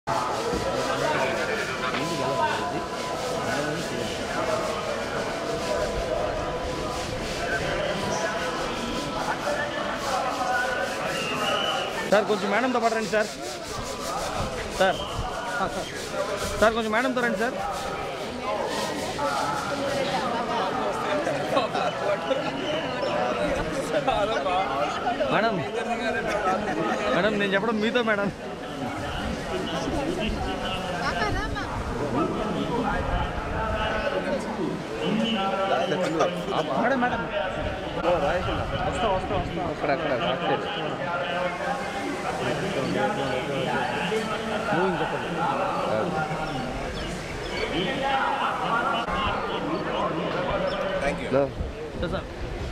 Sir కొంచెం మేడంతో పాటు రండి సార్ సార్ సార్ కొంచెం మేడంతో రండి సార్ మేడం మేడం నేను చెప్పడం మీతో మేడం మేడం మేడం వస్తా వస్తా వస్తా అక్కడ అక్కడ మూవింగ్ చెప్పండి No. సార్ సార్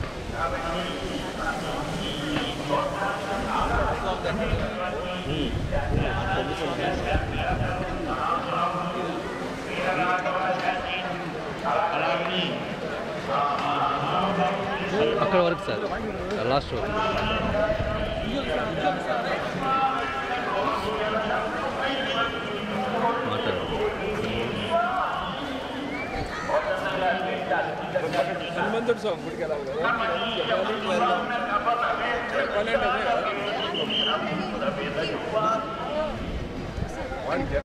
అక్కడ వరకు సార్ లాస్ట్ వరకు మాట్లాడండి హనుమంతుడు స్వామి గుడికి వెళ్ళాలి కదా చెప్పాలంటే అదే కదా. వాడికి